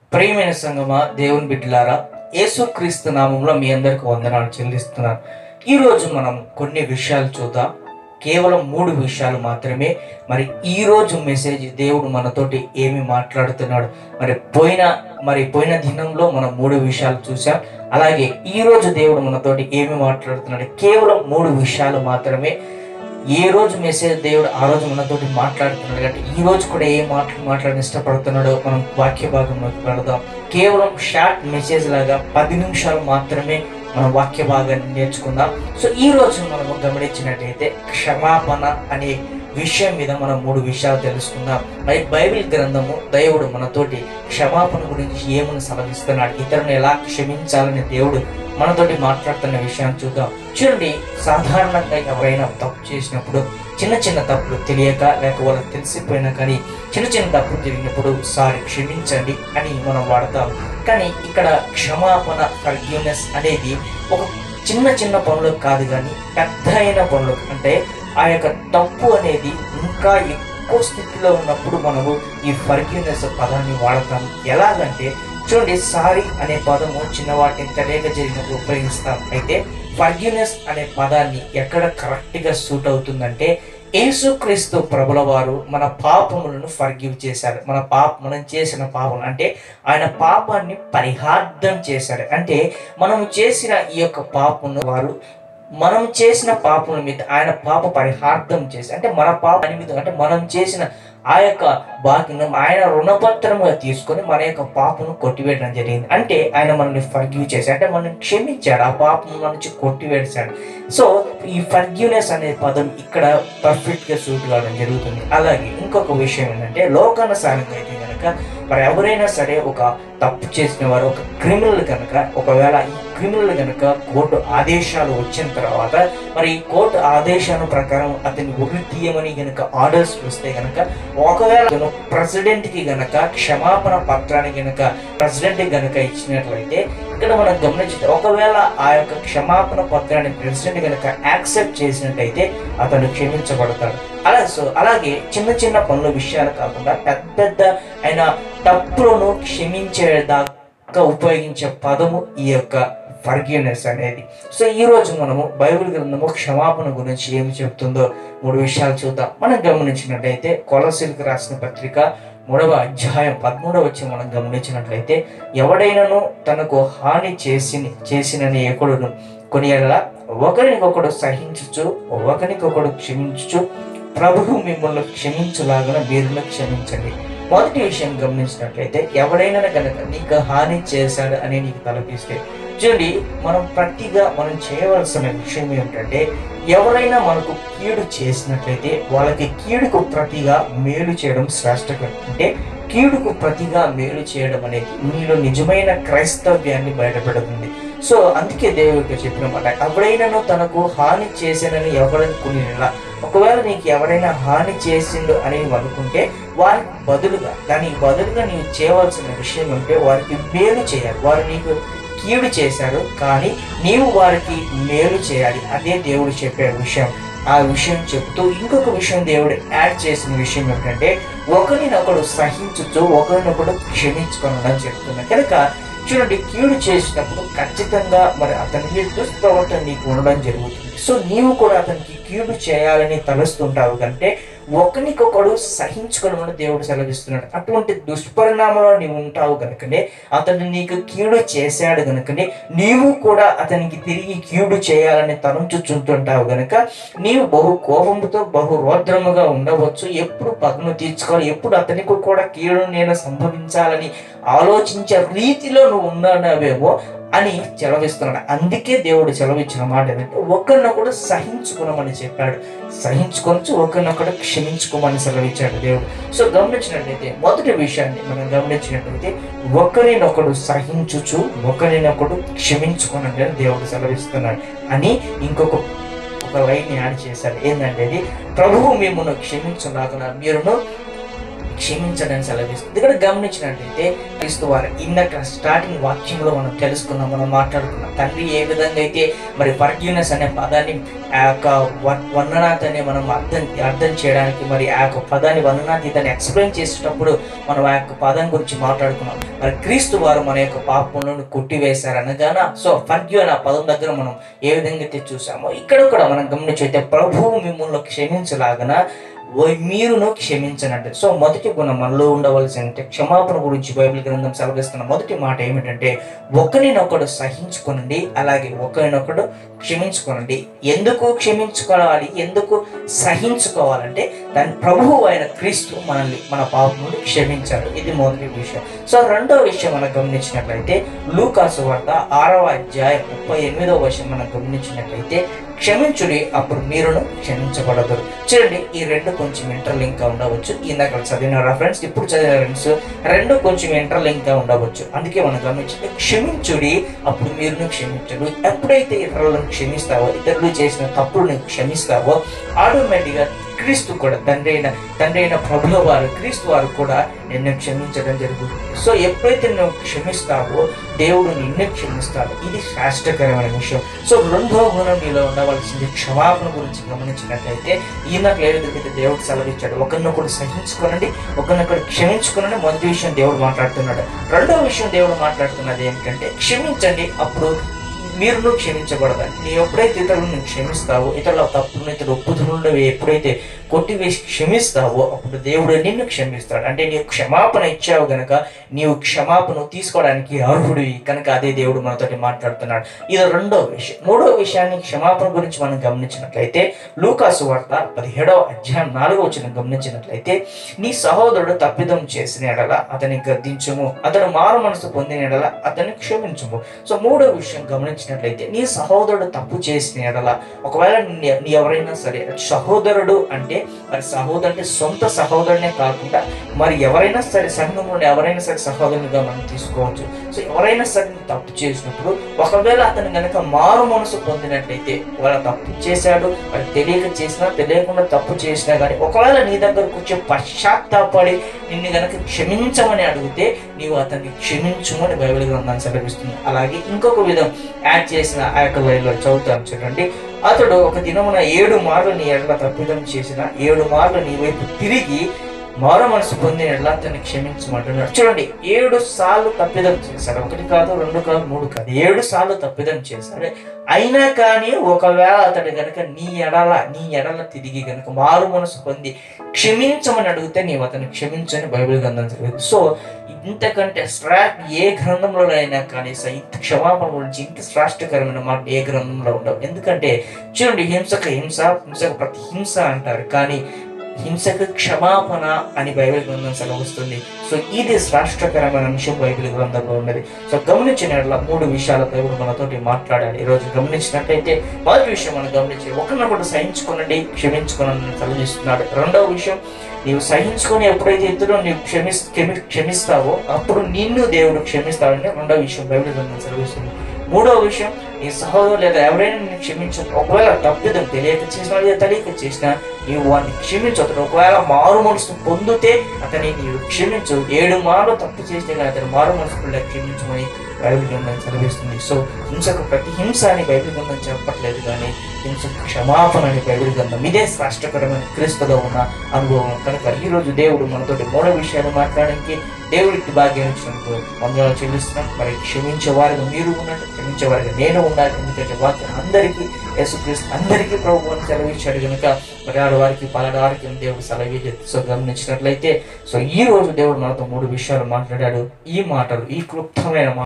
ప్రియమైన సంగమా దేవుని బిడ్డలారా యేసుక్రీస్తు నామంలో మీ అందరికి వందనాలు చెల్లిస్తున్నాను ఈరోజు మనం కొన్ని విషయాలు చూద్దాం కేవలం మూడు విషయాలు మాత్రమే మరి ఈ రోజు మెసేజ్ దేవుడు మనతోటి ఏమి మాట్లాడుతున్నాడు మరి పోయిన మరి పోయిన దినంలో మనం మూడు విషయాలు చూసాం అలాగే ఈ రోజు దేవుడు మనతోటి ఏమి మాట్లాడుతున్నాడు కేవలం మూడు విషయాలు మాత్రమే ఏ రోజు మెసేజ్ దేవుడు ఆ రోజు మనతోటి మాట్లాడుతున్నాడు కాబట్టి ఈ రోజు కూడా ఏ మాటలు మాట్లాడని ఇష్టపడుతున్నాడో మనం వాక్య భాగంలోకి వెళదాం కేవలం షార్ట్ మెసేజ్ లాగా పది నిమిషాలు మాత్రమే మనం వాక్య భాగాన్ని నేర్చుకుందాం సో ఈ రోజు మనము గమనించినట్టయితే క్షమాపణ అనే విషయం మీద మనం మూడు విషయాలు తెలుసుకుందాం మరి బైబిల్ గ్రంథము దేవుడు మనతోటి క్షమాపణ గురించి ఏమని సెలవిస్తున్నాడు ఇతరులను ఎలా క్షమించాలని దేవుడు మనతోటి మాట్లాడుతున్న విషయాన్ని చూద్దాం చూడండి సాధారణంగా ఎవరైనా తప్పు చేసినప్పుడు చిన్న చిన్న తప్పులు తెలియక లేక వాళ్ళకి తెలిసిపోయినా కానీ చిన్న చిన్న తప్పులు జరిగినప్పుడు సారీ క్షమించండి అని మనం వాడతాం కానీ ఇక్కడ క్షమాపణ ఫర్గ్యూనెస్ అనేది ఒక చిన్న చిన్న పనులకు కాదు కానీ పెద్ద అయిన పనులకు అంటే ఆ యొక్క తప్పు అనేది ఇంకా ఎక్కువ స్థితిలో ఉన్నప్పుడు మనము ఈ ఫర్గ్యూనెస్ పదాన్ని వాడతాం ఎలాగంటే చూడండి సారీ అనే పదము చిన్నవాటిని తెలియక జరిగినప్పుడు ఉపయోగిస్తాం అయితే ఫర్గ్యూనెస్ అనే పదాన్ని ఎక్కడ కరెక్ట్గా సూట్ అవుతుందంటే యేసుక్రీస్తు ప్రభుల వారు మన పాపములను ఫర్గివ్ చేశారు మన పాప మనం చేసిన పాపం అంటే ఆయన పాపాన్ని పరిహార్థం చేశాడు అంటే మనము చేసిన ఈ యొక్క పాపను వారు మనం చేసిన పాపం మీద ఆయన పాప పరిహార్థం చేసి అంటే మన పాప నిమిత్తం అంటే మనం చేసిన ఆ యొక్క బాకిను ఆయన రుణపత్రముగా తీసుకొని మన యొక్క పాపను కొట్టివేయడం జరిగింది అంటే ఆయన మనల్ని ఫర్గ్యూ చేశాడు అంటే మనల్ని క్షమించాడు ఆ పాపం మన నుంచి కొట్టివేశాడు సో ఈ ఫర్గ్యూనెస్ అనే పదం ఇక్కడ పర్ఫెక్ట్ గా సూట్ కావడం జరుగుతుంది అలాగే ఇంకొక విషయం ఏంటంటే లోకానుసారంగా అయితే కనుక మరి ఎవరైనా సరే ఒక తప్పు చేసిన వారు ఒక క్రిమినల్ కనుక ఒకవేళ ఈ క్రిమినల్ కనుక కోర్టు ఆదేశాలు వచ్చిన తర్వాత మరి ఈ కోర్టు ఆదేశాల ప్రకారం అతన్ని ఉరి తీయమని గనుక ఆర్డర్స్ వస్తే గనక ఒకవేళ ప్రెసిడెంట్ కి గనక క్షమాపణ పత్రాన్ని గనక ప్రెసిడెంట్ గనక ఇచ్చినట్లయితే ఇక్కడ మనం గమనించితే ఒకవేళ ఆ యొక్క క్షమాపణ పత్రాన్ని ప్రెసిడెంట్ గనక యాక్సెప్ట్ చేసినట్టయితే అతను క్షమించబడతాడు అలా సో అలాగే చిన్న చిన్న పనుల విషయాలు కాకుండా పెద్ద పెద్ద అయిన తప్పులను క్షమించేదాకా ఉపయోగించే పదము ఈ యొక్క ఫర్గివ్నెస్ అనేది సో ఈ రోజు మనము బైబిల్ గ్రంథము క్షమాపణ గురించి ఏమి చెప్తుందో మూడు విషయాలు చూద్దాం మనం గమనించినట్లయితే కొలసీలకు రాసిన పత్రిక మూడవ అధ్యాయం పదమూడవ వచ్చి మనం గమనించినట్లయితే ఎవడైనాను తనకు హాని చేసి చేసినని ఎక్కడును కొనియడలా ఒకరికొకడు సహించుచు ఒకరికొకడు క్షమించుచు ప్రభువు మిమ్మల్ని క్షమించులాగా మీరును క్షమించండి మొదటి విషయం గమనించినట్లయితే ఎవడైనా కనుక నీకు హాని చేశాడు అని నీకు తలపిస్తే చూడండి మనం ప్రతిగా మనం చేయవలసిన విషయం ఏమిటంటే ఎవరైనా మనకు కీడు చేసినట్లయితే వాళ్ళకి కీడుకు ప్రతిగా మేలు చేయడం శ్రేష్టకరం అంటే కీడుకు ప్రతిగా మేలు చేయడం అనేది నీలో నిజమైన క్రైస్తవ్యాన్ని బయటపెడుతుంది సో అందుకే దేవుడికి చెప్పిన మాట ఎవడైనాను తనకు హాని చేశానని ఎవరనుకునేలా ఒకవేళ నీకు ఎవరైనా హాని చేసిండు అని నువ్వు అనుకుంటే వారికి బదులుగా దానికి బదులుగా నీవు చేయవలసిన విషయం అంటే వారికి మేలు చేయాలి వారు నీకు కీడు చేశారు కానీ నీవు వారికి మేలు చేయాలి అదే దేవుడు చెప్పే విషయం ఆ విషయం చెప్తూ ఇంకొక విషయం దేవుడు యాడ్ చేసిన విషయం ఏమిటంటే ఒకరినొకడు సహించుతూ ఒకరినొకడు క్షమించుకోనని చెప్తున్నా కనుక చూడండి కీడు చేసినప్పుడు ఖచ్చితంగా మరి అతని మీద దుష్ప్రవర్తన నీకు ఉండడం జరుగుతుంది సో నీవు కూడా అతనికి కీడు చేయాలని తలుస్తుంటావు కంటే ఒకరికొకడు సహించుకోవడం దేవుడు సెలవిస్తున్నాడు అటువంటి దుష్పరిణామంలో నీవు ఉంటావు కనుకనే అతడు నీకు కీడు చేశాడు కనుకనే నీవు కూడా అతనికి తిరిగి కీడు చేయాలని తలంచుచుంటుంటావు గనుక నీవు బహు కోపంతో బహు రౌద్రముగా ఉండవచ్చు ఎప్పుడు పగను తీర్చుకోవాలి ఎప్పుడు అతనికి కూడా కీడు నేను సంభవించాలని ఆలోచించే రీతిలో నువ్వు ఉన్నావేమో అని చెలవిస్తున్నాడు అందుకే దేవుడు చెలవిచ్చిన మాట ఏంటంటే ఒకరినొకడు సహించుకునమని చెప్పాడు సహించుకొనచ్చు ఒకరినొకడు క్షమించుకోమని సెలవిచ్చాడు దేవుడు సో గమనించినట్లయితే మొదటి విషయాన్ని మనం గమనించినట్లయితే ఒకరినొకడు సహించుచు ఒకరినొకడు క్షమించుకోనండి అని దేవుడు సెలవిస్తున్నాడు అని ఇంకొక ఒక లైన్ యాడ్ చేశాడు ఏంటంటే అది ప్రభువు మిమ్మల్ని క్షమించులాగా మీరును క్షమించడని సెలవిస్తుంది ఇక్కడ గమనించినట్లయితే క్రీస్తు వారు ఇందాక స్టార్టింగ్ వాక్యంలో మనం తెలుసుకున్నాం మనం మాట్లాడుకున్నాం తండ్రి ఏ విధంగా అయితే మరి ఫర్గ్యూనెస్ అనే పదాన్ని ఆ యొక్క వ- వర్ణనాథ్ అనే మనం అర్థం అర్థం చేయడానికి మరి ఆ యొక్క పదాన్ని వర్ణనాథ్ దాన్ని ఎక్స్ప్లెయిన్ చేసేటప్పుడు మనం ఆ యొక్క పదం గురించి మాట్లాడుకున్నాం మరి క్రీస్తు వారు మన యొక్క పాపములను కొట్టివేశారు అనగాన సో ఫర్గ్యూ అనే ఆ పదం దగ్గర మనం ఏ విధంగా అయితే చూసామో ఇక్కడ కూడా మనం గమనించైతే ప్రభువు మిమ్మల్ని క్షమించలాగన ఓ- మీరును క్షమించనంటే సో మొదటి గుణం మనలో ఉండవలసి అంటే క్షమాపణ గురించి బైబిల్ గ్రంథం సెలవిస్తున్న మొదటి మాట ఏమిటంటే ఒకరినొకడు సహించుకొనండి అలాగే ఒకరినొకడు క్షమించుకోనండి ఎందుకు క్షమించుకోవాలి ఎందుకు సహించుకోవాలంటే దాని ప్రభువు అయిన క్రీస్తు మనల్ని మన పాపములు క్షమించాడు ఇది మొదటి విషయం సో రెండో విషయం మనం గమనించినట్లయితే లూకాసు వార్త ఆరవ అధ్యాయం ముప్పై ఎనిమిదవ విషయం మనం గమనించినట్లయితే క్షమించుడి అప్పుడు మీరును క్షమించబడదు చూడండి ఈ రెండు కొంచెం ఇంటర్లింక్ గా ఉండవచ్చు ఇందాక చదివిన రెఫరెన్స్ ఇప్పుడు చదివిన రెఫరెన్స్ రెండు కొంచెం ఇంటర్లింక్ గా ఉండవచ్చు అందుకే మనం గమనించింది క్షమించుడి అప్పుడు మీరును క్షమించడు ఎప్పుడైతే ఇతరులను క్షమిస్తావో ఇతరులు చేసిన తప్పులను క్షమిస్తావో ఆటోమేటిక్గా క్రీస్తు కూడా తండ్రి అయిన తండ్రి అయిన ప్రభుల వారు క్రీస్తు వారు కూడా నిన్ను క్షమించడం జరుగుతుంది సో ఎప్పుడైతే నువ్వు క్షమిస్తావో దేవుడు నిన్ను క్షమిస్తాడు ఇది శ్రేష్టకరమైన విషయం సో రెండో గుణం నీలో ఉండవలసింది క్షమాపణ గురించి గమనించినట్లయితే ఈయనకు ఏ విధంగా దేవుడు సెలవిచ్చాడు ఒకరినొకడు సహించుకోనండి ఒకరినొకడు క్షమించుకోనండి మొదటి విషయం దేవుడు మాట్లాడుతున్నాడు రెండో విషయం దేవుడు మాట్లాడుతున్నది ఏమిటంటే క్షమించండి అప్పుడు మీరును క్షమించబడదండి నీ ఎప్పుడైతే ఇతరులను క్షమిస్తావో ఇతరుల తప్పులను ఇతరుల ఒప్పుతులను ఎప్పుడైతే కొట్టివేసి క్షమిస్తావో అప్పుడు దేవుడు నిన్ను క్షమిస్తాడు అంటే నీవు క్షమాపణ ఇచ్చావు గనక నీవు క్షమాపణ తీసుకోవడానికి అర్హుడివి కనుక అదే దేవుడు మనతోటి మాట్లాడుతున్నాడు ఇది రెండో విషయం మూడో విషయాన్ని క్షమాపణ గురించి మనం గమనించినట్లయితే లూకాసు వార్త పదిహేడవ అధ్యాయం నాలుగో వచ్చిన గమనించినట్లయితే నీ సహోదరుడు తప్పిదం చేసిన ఎడల అతని గద్దించుము అతను మారు మనసు పొందిన ఎడల అతన్ని క్షమించుము సో మూడో విషయం గమనించినట్లయితే నీ సహోదరుడు తప్పు చేసిన ఎడల ఒకవేళ నీ నీ ఎవరైనా సరే సహోదరుడు అంటే మరి సహోదరు అంటే సొంత సహోదరునే కాకుండా మరి ఎవరైనా సరే సంఘంలో ఎవరైనా సరే సహోదరునిగా మనం తీసుకోవచ్చు సో ఎవరైనా సరే నువ్వు తప్పు చేసినప్పుడు ఒకవేళ అతను గనక మారు మనసు పొందినట్లయితే వాళ్ళ తప్పు చేశాడు మరి తెలియక చేసినా తెలియకుండా తప్పు చేసినా కానీ ఒకవేళ నీ దగ్గరకు వచ్చే పశ్చాత్తాపడి నిన్ను గనక క్షమించమని అడిగితే నీవు అతన్ని క్షమించమని బైబిల్ గ్రంథాన్ని సెలవిస్తుంది అలాగే ఇంకొక విధం యాడ్ చేసిన ఆ యొక్క లైన్లో చదువుతాను చూడండి అతడు ఒక దినమున ఏడు మార్లు నీ ఎడల తప్పిదం చేసిన ఏడు మార్లు నీ వైపు తిరిగి మారు మనసు పొందిన ఎడల అతన్ని క్షమించమంటున్నాడు చూడండి ఏడు సార్లు తప్పిదం చేశాడు ఒకటి కాదు రెండు కాదు మూడు కాదు ఏడు సార్లు తప్పిదం చేశాడు అయినా కానీ ఒకవేళ అతడు గనక నీ ఎడల నీ ఎడల తిరిగి గనక మారు మనసు పొంది క్షమించమని అడిగితే నీవు అతన్ని క్షమించని బైబిల్ గ్రంథం చదివింది సో ఇంతకంటే శ్రా ఏ గ్రంథంలో అయినా కానీ స- ఇంత క్షమాపణ గురించి ఇంత శ్రేష్టకరమైన మాట ఏ గ్రంథంలో ఉండవు ఎందుకంటే చూడండి హింసకు హింస హింసకు ప్రతి హింస అంటారు కానీ హింసకు క్షమాపణ అని బైబిల్ గ్రంథం సెలవుస్తుంది సో ఇది శ్రేష్టకరమైన అంశం బైబిల్ గ్రంథంలో ఉన్నది సో గమనించిన యెడల మూడు విషయాల దేవుడు మనతోటి మాట్లాడాలి ఈ రోజు గమనించినట్లయితే మొదటి విషయం మనం గమనించి ఒకరినొకటి సహించుకోనండి క్షమించుకోనని సెలవిస్తున్నాడు రెండవ విషయం నీవు సహించుకొని ఎప్పుడైతే ఇద్దరు నీవు క్షమి క్షమి క్షమిస్తావో అప్పుడు నిన్ను దేవుడు క్షమిస్తాడని రెండవ విషయం బైబిల్ గ్రంథం సెలవిస్తుంది మూడవ విషయం నీ సహోదరు లేదా ఎవరైనా నేను క్షమించు ఒకవేళ తప్పిదం తెలియక చేసినా లేదా తెలియక చేసినా నీవు వాడిని క్షమించు అతను ఒకవేళ మారు మనసు పొందితే అతని నీవు క్షమించు ఏడు మార్లు తప్పు చేస్తే కానీ అతను మారు మనసు కూడా క్షమించమని బైబిల్ గ్రంథం సెలవిస్తుంది సో హింసకు ప్రతి హింస అని బైబిల్ గ్రంథం చెప్పట్లేదు కానీ హింసకు క్షమాపణ అని బైబిల్ గ్రంథం ఇదే శ్రేష్టకరమైన క్రీస్తులో ఉన్న అనుభవం కనుక ఈ రోజు దేవుడు మనతోటి మూడో విషయాలు మాట్లాడడానికి దేవుడికి భాగ్యం ఇచ్చినందుకు వందనాలు చెల్లిస్తున్నాం మరి క్షమించే వారిగా మీరు ఉన్నట్టు క్షమించే వారిగా నేను ఉండాలి ఎందుకంటే వాక్యం అందరికీ యేసుక్రీస్తు అందరికీ ప్రభు అని సెలవిచ్చాడు కనుక మరి ఆడ వారికి పలాడు వారికి దేవుడు సెలవు సో గమనించినట్లయితే సో ఈ రోజు దేవుడు మనతో మూడు విషయాలు మాట్లాడాడు ఈ మాటలు ఈ క్లుప్తమైన